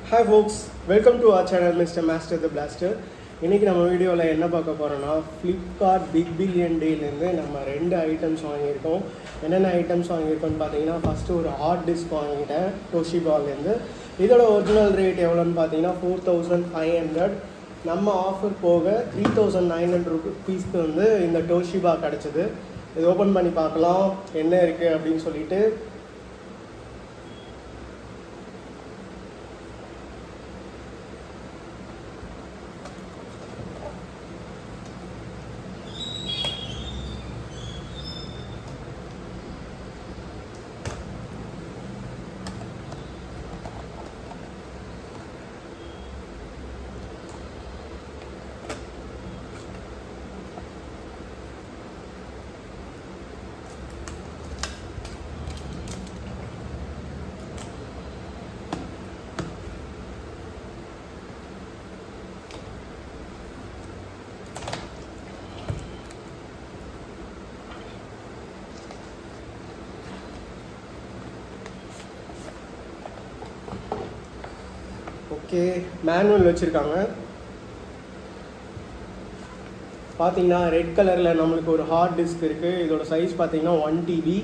hi folks welcome to our channel mister master the plaster இன்றைக்கி நம்ம வீடியோவில் என்ன பார்க்க போகிறோன்னா ஃப்ளிப்கார்ட் பிக் பில்லியன் டேலேருந்து நம்ம ரெண்டு ஐட்டம்ஸ் வாங்கியிருக்கோம் என்னென்ன ஐட்டம்ஸ் வாங்கியிருக்கோம்னு பார்த்தீங்கன்னா ஃபஸ்ட்டு ஒரு ஹார்ட் டிஸ்க் வாங்கிட்டேன் டோஷிபாலேருந்து இதோட ஒரிஜினல் ரேட் எவ்வளோன்னு பார்த்தீங்கன்னா ஃபோர் தௌசண்ட் ஃபைவ் ஹண்ட்ரட் நம்ம ஆஃபர் போக த்ரீ தௌசண்ட் நைன் ஹண்ட்ரட் ருபீஸ்க்கு வந்து இந்த டோஷிபா கிடச்சிது இது ஓப்பன் பண்ணி பார்க்கலாம் என்ன இருக்குது அப்படின்னு சொல்லிட்டு ஓகே மேனுவல் வச்சுருக்காங்க பார்த்தீங்கன்னா ரெட் கலரில் நம்மளுக்கு ஒரு ஹார்ட் டிஸ்க் இருக்குது இதோட சைஸ் பார்த்தீங்கன்னா ஒன் டிபி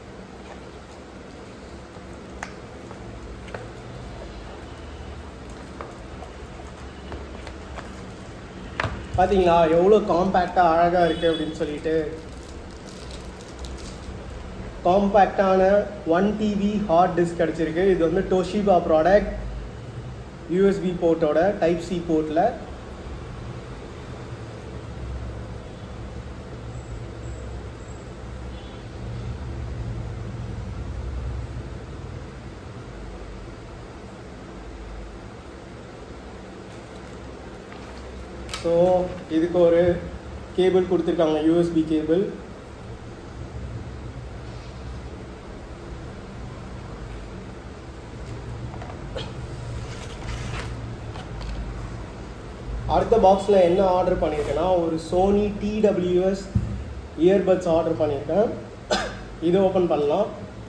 பார்த்தீங்களா எவ்வளோ காம்பேக்டாக அழகாக இருக்குது அப்படின்னு சொல்லிட்டு காம்பேக்டான ஒன் டிபி ஹார்ட் டிஸ்க் கிடச்சிருக்கு இது வந்து டோஷிபா ப்ராடக்ட் யூஎஸ்பி போர்ட்டோட டைப் சி போர்ட்டில் ஸோ இதுக்கு ஒரு கேபிள் கொடுத்துருக்காங்க யூஎஸ்பி கேபிள் அடுத்த பாக்ஸில் என்ன ஆர்டர் பண்ணியிருக்கேன்னா ஒரு சோனி டிடபிள்யூஎஸ் இயர்பட்ஸ் ஆர்டர் பண்ணியிருக்கேன் இதை ஓப்பன் பண்ணலாம்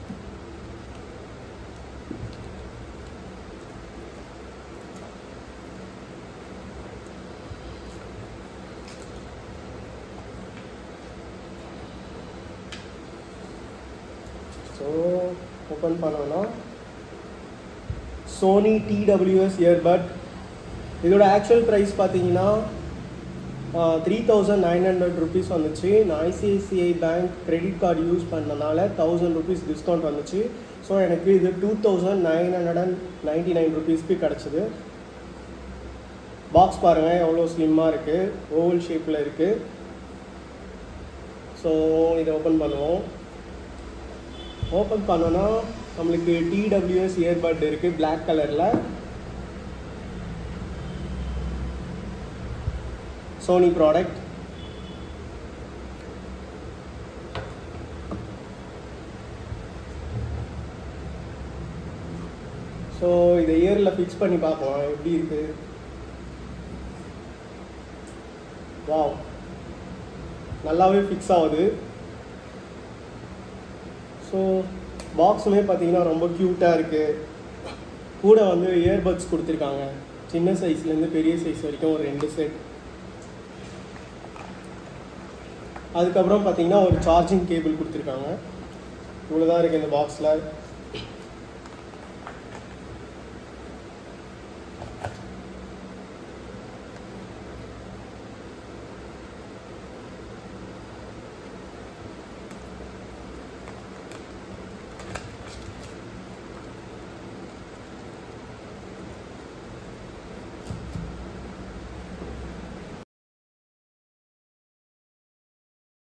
ஸோ ஓப்பன் பண்ணோன்னா சோனி டிடபிள்யூஎஸ் இயர்பட் இதோட ஆக்சுவல் ப்ரைஸ் பார்த்தீங்கன்னா three thousand nine hundred rupees வந்துச்சு நான் ICICI bank credit card use பண்ணனால தௌசண்ட் ருபீஸ் டிஸ்கவுண்ட் வந்துச்சு ஸோ எனக்கு இது two thousand nine hundred and ninety nine ருபீஸ்க்கு கிடச்சிது பாக்ஸ் பாருங்கள் எவ்வளோ ஸ்லிம்மாக இருக்குது ஓவல் ஷேப்பில் இருக்குது ஸோ இதை ஓப்பன் பண்ணுவோம் ஓப்பன் பண்ணோன்னா நம்மளுக்கு டிடபிள்யூஎஸ் இயர்பட் இருக்குது பிளாக் கலரில் சோனி ப்ராடக்ட் ஸோ இதை இயரில் ஃபிக்ஸ் பண்ணி பார்க்கலாம் எப்படி இருக்கு வாவ் நல்லாவே ஃபிக்ஸ் ஆகுது ஸோ பாக்ஸுமே பார்த்தீங்கன்னா ரொம்ப க்யூட்டாக இருக்குது கூட வந்து இயர்பட்ஸ் கொடுத்துருக்காங்க சின்ன சைஸ்லேருந்து பெரிய சைஸ் வரைக்கும் ஒரு ரெண்டு செட் அதுக்கப்புறம் பார்த்தீங்கன்னா ஒரு சார்ஜிங் கேபிள் கொடுத்துருக்காங்க இவ்வளோ தான் இருக்குது இந்த பாக்ஸில்